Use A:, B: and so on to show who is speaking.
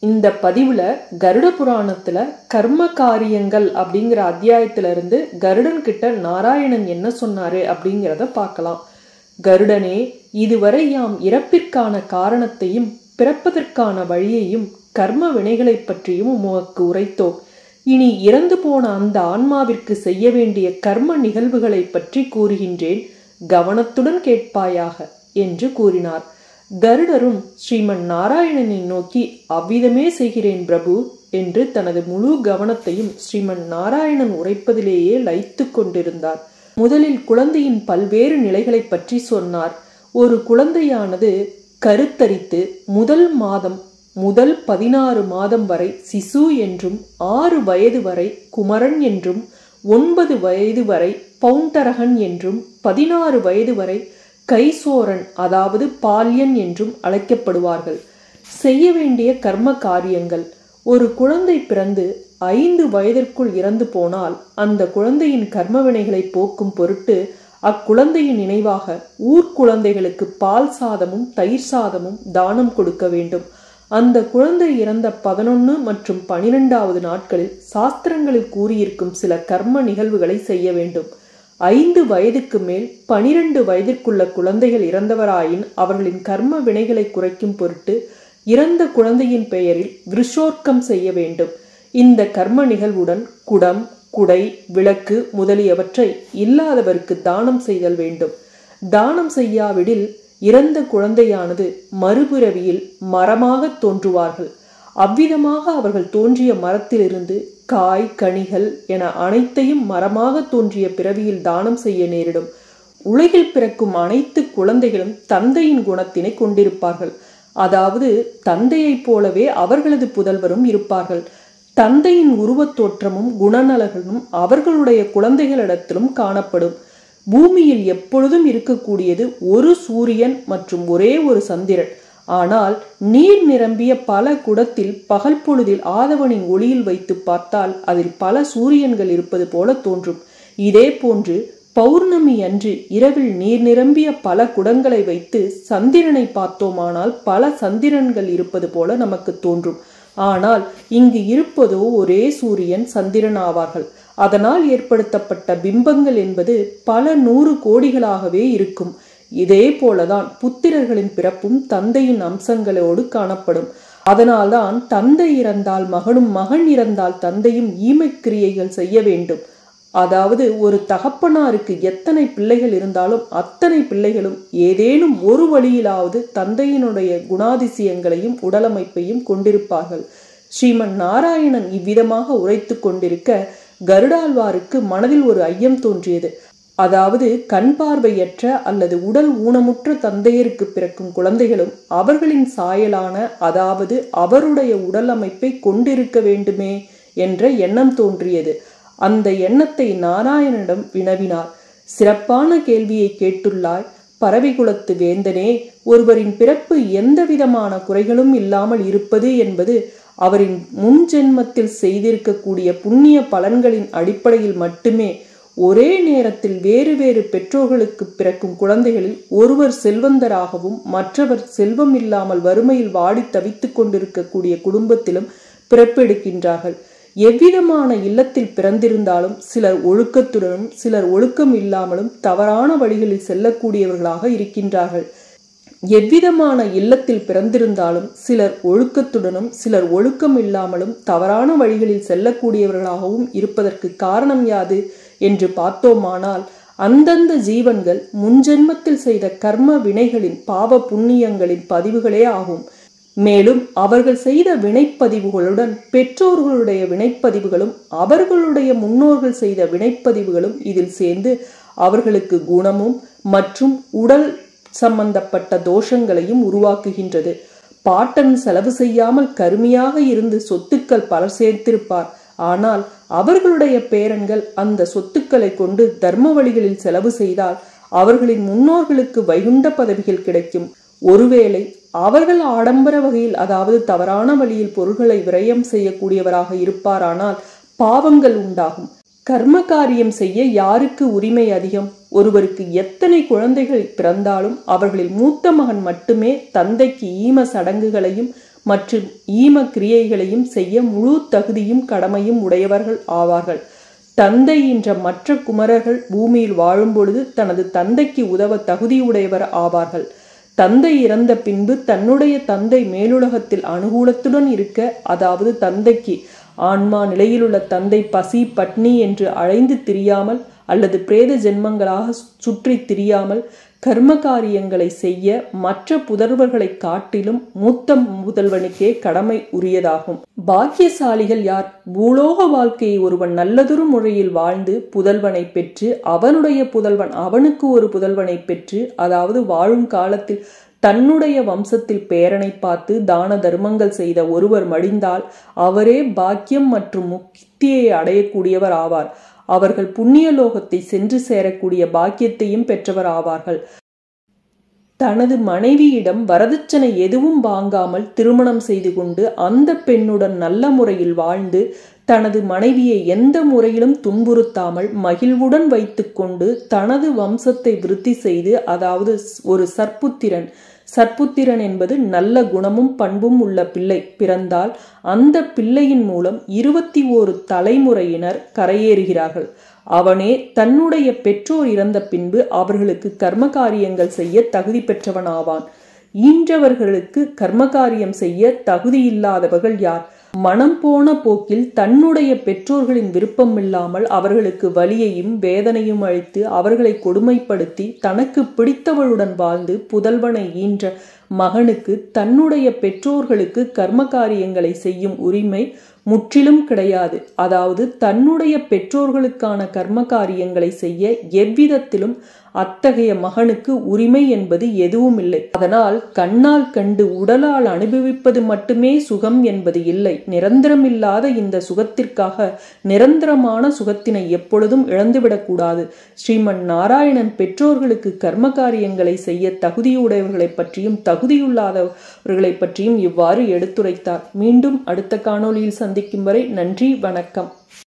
A: இந்த பதிவுல கருட புராணத்துல கர்ம காரியங்கள் அப்படிங்கிற அத்தியாயத்துல இருந்து கருடன் கிட்ட நாராயணன் என்ன சொன்னாரு அப்படிங்கிறத பார்க்கலாம் கருடனே இதுவரை யாம் இறப்பிற்கான காரணத்தையும் பிறப்பதற்கான வழியையும் கர்ம வினைகளைப் பற்றியும் உமக்கு உரைத்தோம் இனி இறந்து போன அந்த ஆன்மாவிற்கு செய்ய வேண்டிய கர்ம நிகழ்வுகளைப் பற்றி கூறுகின்றேன் கவனத்துடன் கேட்பாயாக என்று கூறினார் கருடரும் ஸ்ரீமன் நாராயணனை நோக்கி அவ்விதமே செய்கிறேன் பிரபு என்று தனது முழு கவனத்தையும் ஸ்ரீமன் நாராயணன் உரைப்பதிலேயே லயித்து கொண்டிருந்தார் முதலில் குழந்தையின் பல்வேறு நிலைகளைப் பற்றி சொன்னார் ஒரு குழந்தையானது கருத்தரித்து முதல் மாதம் முதல் பதினாறு மாதம் வரை சிசு என்றும் ஆறு வயது வரை குமரன் என்றும் ஒன்பது வயது வரை பவுண்டரகன் என்றும் பதினாறு வயது வரை கைசோரன் அதாவது பால்யன் என்றும் அழைக்கப்படுவார்கள் செய்ய வேண்டிய கர்ம காரியங்கள் ஒரு குழந்தை பிறந்து ஐந்து வயதிற்குள் இறந்து போனால் அந்த குழந்தையின் கர்மவினைகளை போக்கும் பொருட்டு அக்குழந்தையின் நினைவாக ஊர்க்குழந்தைகளுக்கு பால் சாதமும் தயிர் சாதமும் தானம் கொடுக்க வேண்டும் அந்த குழந்தை இறந்த பதினொன்று மற்றும் பனிரெண்டாவது நாட்களில் சாஸ்திரங்களில் கூறியிருக்கும் சில கர்ம நிகழ்வுகளை செய்ய வேண்டும் ஐந்து வயதுக்கு மேல் பனிரெண்டு வயதிற்குள்ள குழந்தைகள் இறந்தவராயின் அவர்களின் கர்ம வினைகளை குறைக்கும் பொருட்டு இறந்த குழந்தையின் பெயரில் விருஷோர்க்கம் செய்ய வேண்டும் இந்த கர்ம நிகழ்வுடன் குடம் குடை விளக்கு முதலியவற்றை இல்லாதவருக்கு தானம் செய்தல் வேண்டும் தானம் செய்யாவிடில் இறந்த குழந்தையானது மறுபிறவியில் மரமாக தோன்றுவார்கள் அவ்விதமாக அவர்கள் தோன்றிய மரத்திலிருந்து காய் கனிகள் என அனைத்தையும் மரமாக தோன்றிய பிறவியில் தானம் செய்ய நேரிடும் உலகில் பிறக்கும் அனைத்து குழந்தைகளும் தந்தையின் குணத்தினை கொண்டிருப்பார்கள் அதாவது தந்தையைப் போலவே அவர்களது புதல்வரும் இருப்பார்கள் தந்தையின் உருவத் தோற்றமும் குணநலர்களும் அவர்களுடைய குழந்தைகளிடத்திலும் காணப்படும் பூமியில் எப்பொழுதும் இருக்கக்கூடியது ஒரு சூரியன் மற்றும் ஒரே ஒரு சந்திரன் ஆனால் நீர் நிரம்பிய பல குடத்தில் பகல் பொழுதில் ஆதவனின் ஒளியில் வைத்து பார்த்தால் அதில் பல சூரியன்கள் இருப்பது போல தோன்றும் இதே போன்று பௌர்ணமி அன்று இரவில் நீர் நிரம்பிய பல குடங்களை வைத்து சந்திரனை பார்த்தோமானால் பல சந்திரன்கள் இருப்பது போல நமக்கு தோன்றும் ஆனால் இங்கு இருப்பதோ ஒரே சூரியன் சந்திரன் ஆவார்கள் அதனால் ஏற்படுத்தப்பட்ட பிம்பங்கள் என்பது பல நூறு கோடிகளாகவே இருக்கும் இதே போலதான் புத்திரர்களின் பிறப்பும் தந்தையின் அம்சங்களோடு காணப்படும் அதனால்தான் தந்தை இறந்தால் மகனும் மகன் இறந்தால் தந்தையும் ஈமைக்கிரியைகள் செய்ய வேண்டும் அதாவது ஒரு தகப்பனாருக்கு எத்தனை பிள்ளைகள் இருந்தாலும் அத்தனை பிள்ளைகளும் ஏதேனும் ஒரு வழியிலாவது தந்தையினுடைய குணாதிசயங்களையும் உடலமைப்பையும் கொண்டிருப்பார்கள் ஸ்ரீமன் நாராயணன் இவ்விதமாக உரைத்து கொண்டிருக்க கருடாழ்வாருக்கு மனதில் ஒரு ஐயம் தோன்றியது அதாவது கண் பார்வையற்ற அல்லது உடல் ஊனமுற்ற தந்தையருக்கு பிறக்கும் குழந்தைகளும் அவர்களின் சாயலான அதாவது அவருடைய உடல் அமைப்பை கொண்டிருக்க வேண்டுமே என்ற எண்ணம் தோன்றியது அந்த எண்ணத்தை நாராயணனிடம் வினவினார் சிறப்பான கேள்வியை கேட்டுள்ளாய் பறவைகுலத்து வேந்தனே ஒருவரின் பிறப்பு எந்த விதமான குறைகளும் இல்லாமல் இருப்பது என்பது அவரின் முன் ஜென்மத்தில் செய்திருக்கக்கூடிய புண்ணிய பலன்களின் அடிப்படையில் மட்டுமே ஒரே நேரத்தில் வேறு வேறு பெற்றோர்களுக்கு பிறக்கும் குழந்தைகளில் ஒருவர் செல்வந்தராகவும் மற்றவர் செல்வம் இல்லாமல் வறுமையில் வாடி தவித்துக் கொண்டிருக்கக்கூடிய குடும்பத்திலும் பிறப்பெடுக்கின்றார்கள் எவ்விதமான இல்லத்தில் பிறந்திருந்தாலும் சிலர் ஒழுக்கத்துடனும் சிலர் ஒழுக்கம் இல்லாமலும் தவறான வழிகளில் செல்லக்கூடியவர்களாக இருக்கின்றார்கள் எவ்விதமான இல்லத்தில் பிறந்திருந்தாலும் சிலர் ஒழுக்கத்துடனும் சிலர் ஒழுக்கம் இல்லாமலும் தவறான வழிகளில் செல்லக்கூடியவர்களாகவும் இருப்பதற்கு காரணம் யாது என்று பார்த்தோமானால் அந்தந்த ஜீவன்கள் முன்ஜென்மத்தில் செய்த கர்ம வினைகளின் பாவ புண்ணியங்களின் பதிவுகளே ஆகும் மேலும் அவர்கள் செய்த வினைப்பதிவுகளுடன் பெற்றோர்களுடைய வினைப்பதிவுகளும் அவர்களுடைய முன்னோர்கள் செய்த வினைப்பதிவுகளும் இதில் சேர்ந்து அவர்களுக்கு குணமும் மற்றும் உடல் சம்பந்தப்பட்ட தோஷங்களையும் உருவாக்குகின்றது பாட்டன் செலவு செய்யாமல் கருமையாக இருந்து சொத்துக்கள் பலர் சேர்த்திருப்பார் ஆனால் அவர்களுடைய பேரன்கள் அந்த சொத்துக்களை கொண்டு தர்ம வழிகளில் செலவு செய்தால் அவர்களின் முன்னோர்களுக்கு வைகுண்ட பதவிகள் கிடைக்கும் ஒருவேளை அவர்கள் ஆடம்பர வகையில் அதாவது தவறான வழியில் பொருள்களை விரயம் செய்யக்கூடியவராக இருப்பாரானால் பாவங்கள் உண்டாகும் கர்ம காரியம் செய்ய யாருக்கு உரிமை அதிகம் ஒருவருக்கு எத்தனை குழந்தைகள் பிறந்தாலும் அவர்களில் மூத்த மகன் மட்டுமே தந்தைக்கு ஈம சடங்குகளையும் மற்றும் ஈம கிரியைகளையும் செய்ய முழு தகுதியும் கடமையும் உடையவர்கள் ஆவார்கள் தந்தை என்ற மற்ற குமரர்கள் பூமியில் வாழும் பொழுது தனது தந்தைக்கு உதவ தகுதியுடையவர் ஆவார்கள் தந்தை இறந்த பின்பு தன்னுடைய தந்தை மேலுலகத்தில் அனுகூலத்துடன் இருக்க அதாவது தந்தைக்கு ஆன்மா நிலையிலுள்ள தந்தை பசி பட்னி என்று அழைந்து திரியாமல் அல்லது பிரேத ஜென்மங்களாக சுற்றி திரியாமல் கர்ம காரியங்களை செய்ய மற்ற புதல்வர்களை காட்டிலும் மூத்த முதல்வனுக்கே கடமை உரியதாகும் பாக்கியசாலிகள் யார் பூலோக வாழ்க்கையை ஒருவன் நல்லதொரு முறையில் வாழ்ந்து புதல்வனை பெற்று அவனுடைய புதல்வன் அவனுக்கு ஒரு புதல்வனை பெற்று அதாவது வாழும் காலத்தில் தன்னுடைய வம்சத்தில் பேரனை பார்த்து தான தர்மங்கள் செய்த ஒருவர் மடிந்தால் அவரே பாக்கியம் மற்றும் முக்தியை அடையக்கூடியவர் ஆவார் அவர்கள் புண்ணிய லோகத்தை சென்று சேரக்கூடிய பாக்கியத்தையும் பெற்றவர் ஆவார்கள் தனது மனைவியிடம் வரதட்சணை எதுவும் வாங்காமல் திருமணம் செய்து கொண்டு அந்த பெண்ணுடன் நல்ல முறையில் வாழ்ந்து தனது மனைவியை எந்த முறையிலும் துன்புறுத்தாமல் மகிழ்வுடன் வைத்துக்கொண்டு தனது வம்சத்தை விருத்தி செய்து அதாவது ஒரு சற்புத்திரன் சற்புத்திரன் என்பது நல்ல குணமும் பண்பும் உள்ள பிள்ளை பிறந்தால் அந்த பிள்ளையின் மூலம் இருபத்தி ஓரு தலைமுறையினர் கரையேறுகிறார்கள் அவனே தன்னுடைய பெற்றோர் இறந்த பின்பு அவர்களுக்கு கர்ம காரியங்கள் செய்ய தகுதி பெற்றவன் ஆவான் ஈன்றவர்களுக்கு கர்மகாரியம் செய்ய தகுதியில்லாதவர்கள் யார் மனம் போன போக்கில் தன்னுடைய பெற்றோர்களின் விருப்பம் இல்லாமல் அவர்களுக்கு வலியையும் வேதனையும் அளித்து அவர்களை கொடுமைப்படுத்தி தனக்கு பிடித்தவளுடன் வாழ்ந்து புதல்வனை ஈன்ற மகனுக்கு தன்னுடைய பெற்றோர்களுக்கு கர்ம காரியங்களை செய்யும் உரிமை முற்றிலும் கிடையாது அதாவது தன்னுடைய பெற்றோர்களுக்கான கர்ம காரியங்களை செய்ய எவ்விதத்திலும் அத்தகைய மகனுக்கு உரிமை என்பது எதுவும் இல்லை அதனால் கண்ணால் கண்டு உடலால் அனுபவிப்பது மட்டுமே சுகம் என்பது இல்லை நிரந்தரமில்லாத இந்த சுகத்திற்காக நிரந்தரமான சுகத்தினை எப்பொழுதும் இழந்துவிடக்கூடாது ஸ்ரீமன் நாராயணன் பெற்றோர்களுக்கு கர்ம காரியங்களை செய்ய தகுதியுடையவர்களை பற்றியும் தகுதியுள்ளாதவர்களை பற்றியும் இவ்வாறு எடுத்துரைத்தார் மீண்டும் அடுத்த காணொளியில் சந்திக்கும் வரை நன்றி வணக்கம்